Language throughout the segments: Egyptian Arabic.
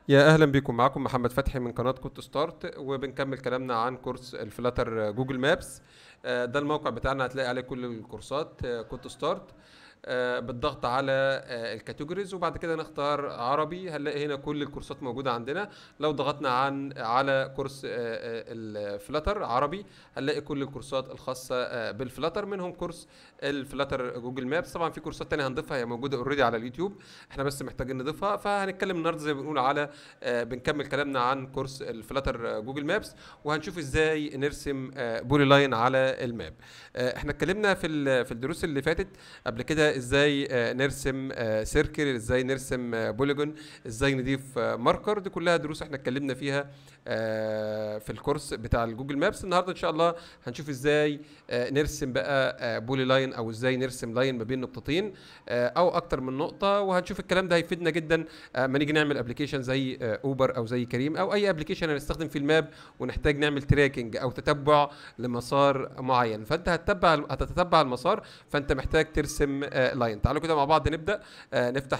يا اهلا بكم معاكم محمد فتحي من قناه كوت ستارت وبنكمل كلامنا عن كورس الفلاتر جوجل مابس آه، ده الموقع بتاعنا هتلاقي عليه كل الكورسات آه، كوت ستارت آه، بالضغط على آه، الكاتيجوريز وبعد كده نختار عربي هنلاقي هنا كل الكورسات موجوده عندنا لو ضغطنا عن على كورس آه، آه، الفلاتر عربي هنلاقي كل الكورسات الخاصه آه، بالفلاتر منهم كورس الفلاتر جوجل مابس طبعا في كورسات تانية هنضيفها هي موجوده اوريدي على اليوتيوب احنا بس محتاجين نضيفها فهنتكلم النهارده زي ما بنقول على آه، بنكمل كلامنا عن كورس الفلاتر جوجل مابس وهنشوف ازاي نرسم آه، بولي لاين على الماب آه، احنا اتكلمنا في ال- في الدروس اللي فاتت قبل كده ازاي آه، نرسم سيركل ازاي نرسم بوليجون ازاي نضيف ماركر دي كلها دروس احنا اتكلمنا فيها آه، في الكورس بتاع الجوجل مابس النهارده ان شاء الله هنشوف ازاي آه، نرسم بقى بولي لاين او ازاي نرسم لاين ما بين نقطتين آه، او اكتر من نقطه وهنشوف الكلام ده هيفيدنا جدا آه، ما نيجي نعمل ابلكيشن زي آه، اوبر او زي كريم او اي ابلكيشن هنستخدم في الماب ونحتاج نعمل تراكنج او تتبع لمسار معين فانت هتتبع هتتتبع المسار فانت محتاج ترسم آه، لاين تعالوا كده مع بعض نبدا آه، نفتح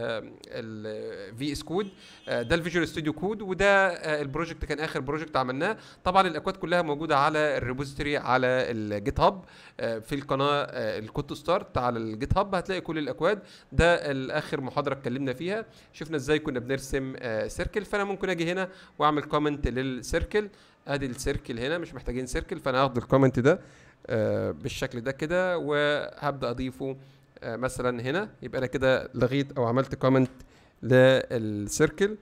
الفي اس كود ده الفيجوال ستوديو كود وده آه، البروجكت كان اخر بروجكت عملناه طبعا الاكواد كلها موجوده على الريبوزيتوري على الجيت هاب آه، في القناه آه، الكود ستارت على الجيت هاب هتلاقي كل الاكواد ده الاخر محاضره اتكلمنا فيها شفنا ازاي كنا بنرسم آه، سيركل فانا ممكن اجي هنا واعمل كومنت للسيركل ادي السيركل هنا مش محتاجين سيركل فانا هاخد الكومنت ده آه، بالشكل ده كده وهبدا اضيفه آه، مثلا هنا يبقى انا كده لغيت او عملت كومنت للسيركل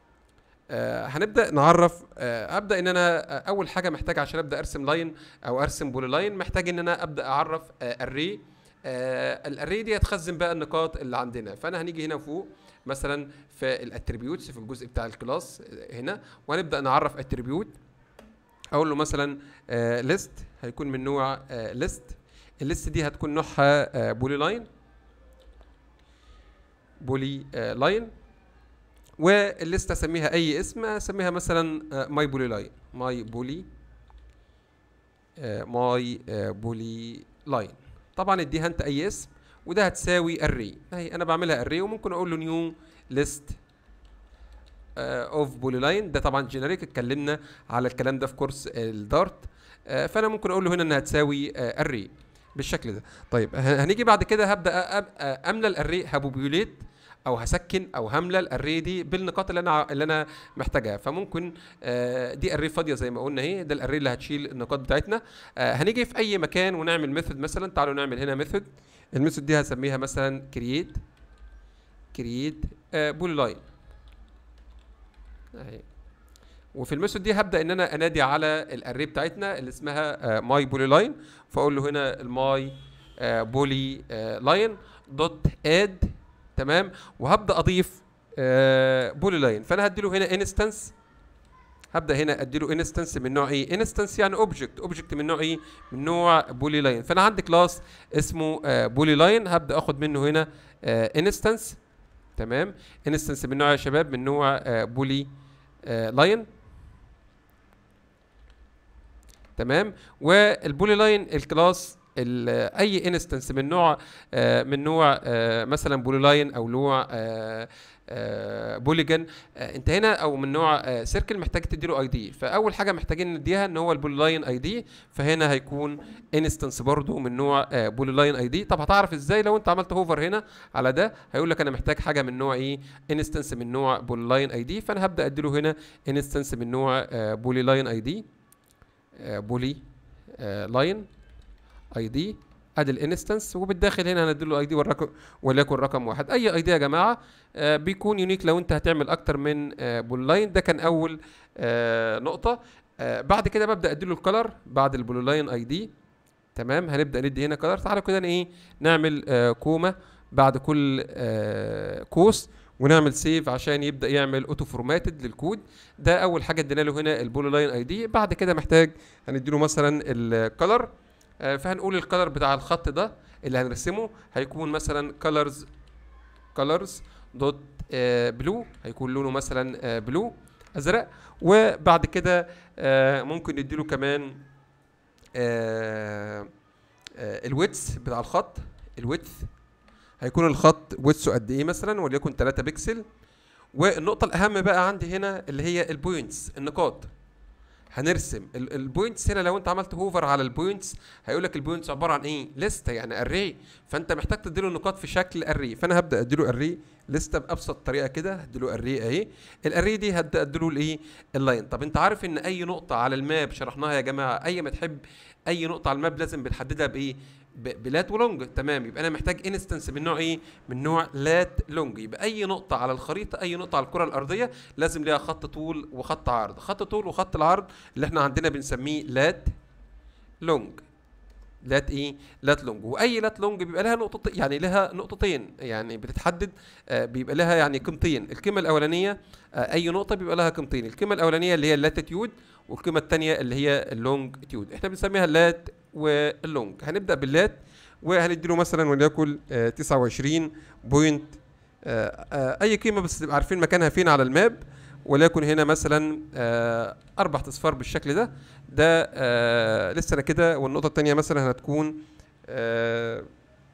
آه هنبدا نعرف آه ابدا ان انا آه اول حاجه محتاج عشان ابدا ارسم لاين او ارسم بولي لاين محتاج ان انا ابدا اعرف آه اري آه الاري دي هتخزن بقى النقاط اللي عندنا فانا هنيجي هنا فوق مثلا في الاتريبيوتس في الجزء بتاع الكلاس آه، هنا وهنبدا نعرف اتريبيوت اقول له مثلا ليست هيكون من نوع ليست الليست دي هتكون نوعها بولي لاين بولي لاين والليست اسميها اي اسم اسميها مثلا ماي بولي لاين ماي بولي ماي بولي لاين طبعا اديها انت اي اسم وده هتساوي اري اهي انا بعملها اري وممكن اقول له نيو ليست اوف بولي لاين ده طبعا جينيريك اتكلمنا على الكلام ده في كورس الدارت آه، فانا ممكن اقول له هنا انها هتساوي اري بالشكل ده طيب ه- هنيجي بعد كده هبدا أ- أ- املى الاري هبوبيوليت او هسكن او هملى الاري دي بالنقاط اللي انا ع- اللي انا محتاجها فممكن آه، دي اري فاضيه زي ما قلنا اهي ده الاري اللي هتشيل النقاط بتاعتنا آه، هنيجي في اي مكان ونعمل ميثود مثلا تعالوا نعمل هنا ميثود الميثود دي هسميها مثلا كرييت كرييت بول لاين اهي وفي الميثود دي هبدا ان انا انادي على الاري بتاعتنا اللي اسمها ماي بولي لاين فاقول له هنا الماي بولي لاين دوت اد تمام وهبدا اضيف بولي لاين فانا هدي له هنا انستنس هبدا هنا ادي له انستنس من نوع ايه انستنس يعني اوبجكت اوبجكت من نوع ايه من نوع بولي لاين فانا عندي كلاس اسمه بولي لاين هبدا اخد منه هنا انستنس تمام انستنس من نوع يا شباب من نوع بولي لاين تمام والبولي لاين الكلاس ال- اي انستنس من نوع آه، من نوع آه، مثلا بولي لاين او نوع بوليجن انت هنا او من نوع سيركل محتاج تديله اي دي فاول حاجه محتاجين نديها ان هو البولي لاين اي دي فهنا هيكون انستنس برضو من نوع بولي لاين اي دي طب هتعرف ازاي لو انت عملت هوفر هنا على ده هيقول لك انا محتاج حاجه من نوع ايه انستنس من نوع بولي لاين اي دي فانا هبدا اديله هنا انستنس من نوع بولي لاين اي دي بولي لاين اي دي ادي الانستنس وبالداخل هنا هنديله اي دي والرقم وليكن رقم واحد اي اي دي يا جماعه آه بيكون يونيك لو انت هتعمل اكتر من آه بول لاين ده كان اول آه نقطه آه بعد كده ببدا اديله الكلر بعد البول لاين اي دي تمام هنبدا ندي هنا كلر تعالوا كده ايه نعمل آه كوما بعد كل آه كوس ونعمل سيف عشان يبدا يعمل اوتو فورماتد للكود ده اول حاجه ادينا له هنا البول لاين اي دي بعد كده محتاج هنديله مثلا الكلر آه، فهنقول الكلر بتاع الخط ده اللي هنرسمه هيكون مثلا colors colors دوت بلو هيكون لونه مثلا بلو ازرق وبعد كده آه، ممكن نديله كمان الويتس بتاع الخط الويتس هيكون الخط ويتسه قد ايه مثلا وليكن 3 بكسل والنقطه الاهم بقى عندي هنا اللي هي البوينتس النقاط هنرسم البوينتس هنا لو انت عملت هوفر على البوينتس هيقول لك البوينتس عباره عن ايه لسته يعني اري فانت محتاج تديله النقاط في شكل اري فانا هبدا اديله اري لسته بابسط طريقه كده هديله اري اهي الاري دي هبدا اديله الايه اللاين طب انت عارف ان اي نقطه على الماب شرحناها يا جماعه اي ما تحب اي نقطه على الماب لازم بنحددها بايه بلات ولونج تمام يبقى انا محتاج انستنس من نوع ايه من نوع لات لونج يبقى اي نقطه على الخريطه اي نقطه على الكره الارضيه لازم ليها خط طول وخط عرض خط طول وخط العرض اللي احنا عندنا بنسميه لات لونج لات ايه لات لونج واي لات لونج بيبقى لها نقطتين يعني لها نقطتين يعني بتتحدد آه بيبقى لها يعني قيمتين القيمه الاولانيه آه اي نقطه بيبقى لها قيمتين القيمه الاولانيه اللي هي اللاتيتيود والقيمه الثانيه اللي هي اللونج تيود احنا بنسميها اللات واللونج هنبدا باللات وهنديله مثلا وليكن آه 29 بوينت آه آه اي قيمه بس تبقى عارفين مكانها فين على الماب وليكن هنا مثلا آه اربع اصفار بالشكل ده ده آه لسه انا كده والنقطه الثانيه مثلا هتكون آه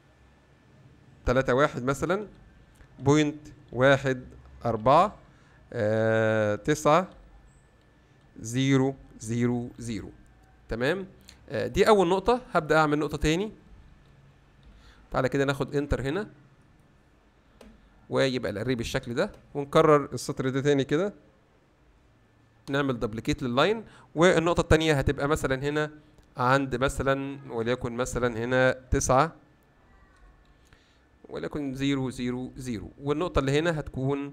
3 واحد مثلا بوينت واحد أربعة آه تسعة زيرو زيرو زيرو تمام آه دي أول نقطة هبدأ أعمل نقطة تاني تعالى كده ناخد انتر هنا ويبقى الاري بالشكل ده ونكرر السطر ده تاني كده نعمل دبليكيت لللاين والنقطة التانية هتبقى مثلا هنا عند مثلا وليكن مثلا هنا تسعة وليكن زيرو زيرو زيرو والنقطة اللي هنا هتكون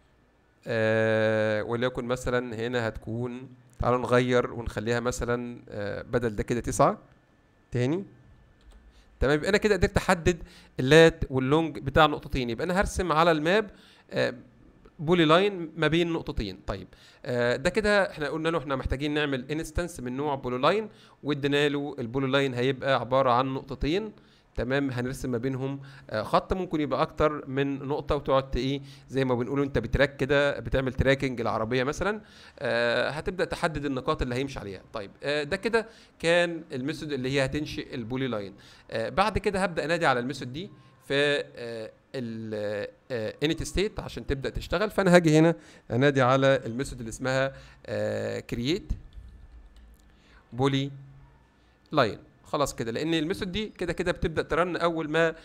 آه وليكن مثلا هنا هتكون تعالوا نغير ونخليها مثلا آه بدل ده كده تسعة تاني تمام يبقى انا كده قدرت احدد اللات واللونج بتاع نقطتين يبقى انا هرسم على الماب آه بولي لاين ما بين نقطتين طيب آه ده كده احنا قلنا له احنا محتاجين نعمل انستنس من نوع بولي لاين وادينا له البولي لاين هيبقى عباره عن نقطتين تمام هنرسم ما بينهم آه خط ممكن يبقى اكتر من نقطه وتقعد ايه زي ما بنقول انت بتراك كده بتعمل تراكنج العربيه مثلا آه هتبدا تحدد النقاط اللي هيمشي عليها طيب آه ده كده كان الميثود اللي هي هتنشئ البولي لاين آه بعد كده هبدا انادي على الميثود دي في آه الانيت ستيت عشان تبدا تشتغل فانا هاجي هنا انادي على الميثود اللي اسمها كرييت بولي لاين خلاص كده لان الميثود دي كده كده بتبدا ترن اول ما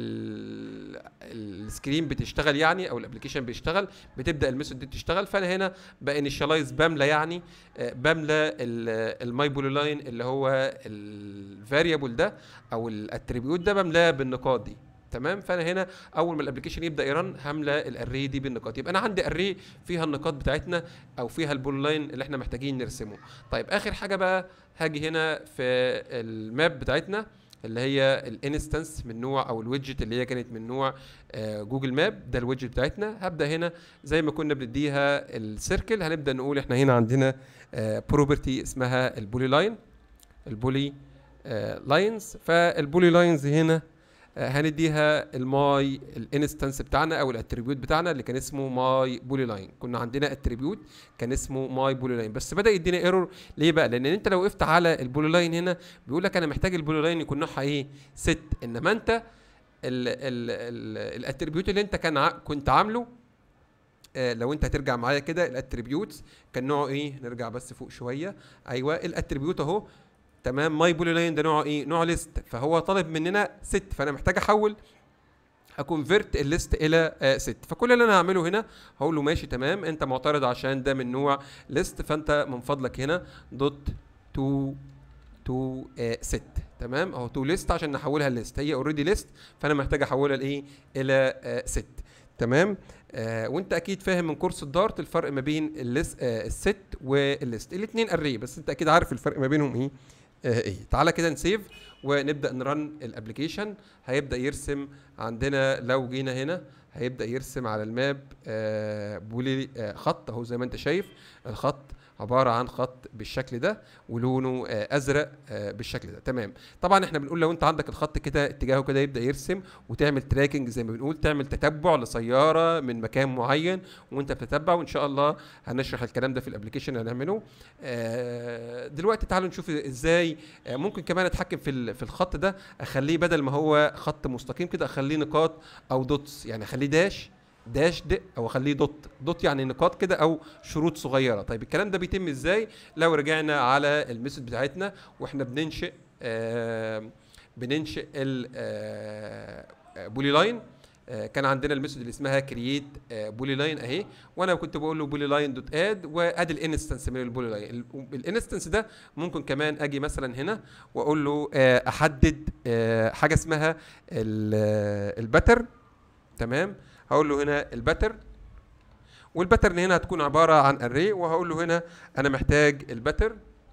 السكرين بتشتغل يعني او الابلكيشن بيشتغل بتبدا الميثود دي تشتغل فانا هنا بانيشالايز بملى يعني بملى الماي بولي لاين اللي هو الفاريبل ده او الاتريبيوت ده بملاه بالنقاط دي تمام فانا هنا اول ما الابلكيشن يبدا يرن هملى الاري دي بالنقاط يبقى انا عندي اري فيها النقاط بتاعتنا او فيها البول لاين اللي احنا محتاجين نرسمه طيب اخر حاجه بقى هاجي هنا في الماب بتاعتنا اللي هي الانستنس من نوع او الويدجت اللي هي كانت من نوع آه جوجل ماب ده الويدجت بتاعتنا هبدا هنا زي ما كنا بنديها السيركل هنبدا نقول احنا هنا عندنا آه بروبرتي اسمها البولي لاين البولي آه لاينز فالبولي لاينز هنا هنديها الماي الانستنس بتاعنا او الاتريبيوت بتاعنا اللي كان اسمه ماي بولي لاين كنا عندنا اتريبيوت كان اسمه ماي بولي لاين بس بدا يدينا ايرور ليه بقى لان انت لو وقفت على البولي لاين هنا بيقول لك انا محتاج البولي لاين يكون نوعها ايه ست انما انت الاتريبيوت اللي انت كان ع... كنت عامله آه لو انت هترجع معايا كده الاتريبيوتس كان نوعه ايه نرجع بس فوق شويه ايوه الاتريبيوت اهو تمام ماي بولي لاين ده نوعه ايه نوع ليست فهو طالب مننا ست فانا محتاج احول اكونفرت الليست الى آه ست فكل اللي انا هعمله هنا هقول له ماشي تمام انت معترض عشان ده من نوع ليست فانت من فضلك هنا دوت تو تو آه ست تمام اهو تو ليست عشان نحولها ليست هي اوريدي ليست فانا محتاج احولها لايه الى آه ست تمام آه وانت اكيد فاهم من كورس الدارت الفرق ما بين الليست آه الست والليست الاثنين اري بس انت اكيد عارف الفرق ما بينهم ايه آه ايه تعالى كده نسيف ونبدا نرن الابلكيشن هيبدا يرسم عندنا لو جينا هنا هيبدا يرسم على الماب آه بولي آه خط اهو زي ما انت شايف الخط عباره عن خط بالشكل ده ولونه آه ازرق آه بالشكل ده تمام طبعا احنا بنقول لو انت عندك الخط كده اتجاهه كده يبدا يرسم وتعمل تراكنج زي ما بنقول تعمل تتبع لسياره من مكان معين وانت بتتبع وان شاء الله هنشرح الكلام ده في الابلكيشن اللي هنعمله آه دلوقتي تعالوا نشوف ازاي آه ممكن كمان اتحكم في في الخط ده اخليه بدل ما هو خط مستقيم كده اخليه نقاط او دوتس يعني اخليه داش داشد او اخليه دوت دوت يعني نقاط كده او شروط صغيره طيب الكلام ده بيتم ازاي لو رجعنا على الميثود بتاعتنا واحنا بننشئ آه بننشئ البولي لاين آه، كان عندنا الميثود اللي اسمها كرييت بولي لاين اهي وانا كنت بقول له بولي لاين دوت اد وادي الانستنس من البولي لاين الانستنس ده ممكن كمان اجي مثلا هنا واقول له آه، احدد آه، حاجه اسمها الباتر تمام هقول له هنا الباتر والباترن هنا هتكون عباره عن اري وهقول له هنا انا محتاج الباتر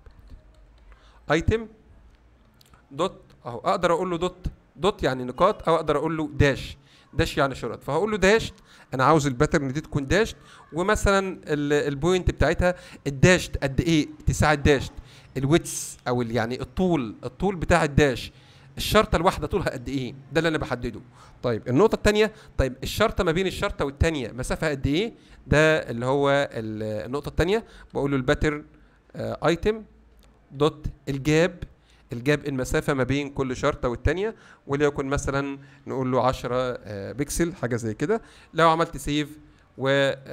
ايتم دوت اهو اقدر اقول له دوت دوت يعني نقاط او اقدر اقول له داش داش يعني شرط فهقول له داش انا عاوز الباترن دي تكون داش ومثلا البوينت بتاعتها الداش قد ايه اتساع الداش الويتس او يعني الطول الطول بتاع الداش الشرطه الواحده طولها قد ايه ده اللي انا بحدده طيب النقطه الثانيه طيب الشرطه ما بين الشرطه والثانيه مسافه قد ايه ده اللي هو النقطه الثانيه بقول له الباترن ايتم دوت الجاب الجاب المسافه ما بين كل شرطه والتانيه وليكن مثلا نقول له 10 آه، بكسل حاجه زي كده لو عملت سيف و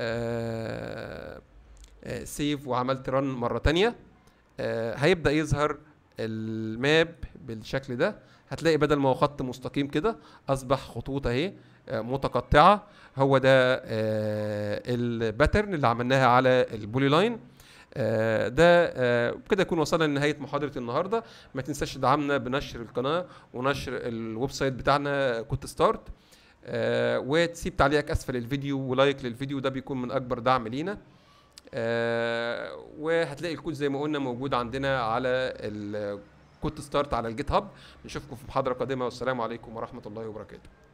سيف آه، آه، وعملت رن مره تانيه هيبدا يظهر الماب بالشكل ده هتلاقي بدل ما هو خط مستقيم كده اصبح خطوط اهي متقطعه هو ده الباترن اللي عملناها على البولي لاين آه، ده آه، كده يكون وصلنا لنهايه محاضره النهارده ما تنساش تدعمنا بنشر القناه ونشر الويب سايت بتاعنا كنت ستارت آه، وتسيب تعليقك اسفل الفيديو ولايك للفيديو ده بيكون من اكبر دعم لينا وهتلاقي الكود زي ما قلنا موجود عندنا على الكود ستارت على الجيت هاب نشوفكم في محاضره قادمه والسلام عليكم ورحمه الله وبركاته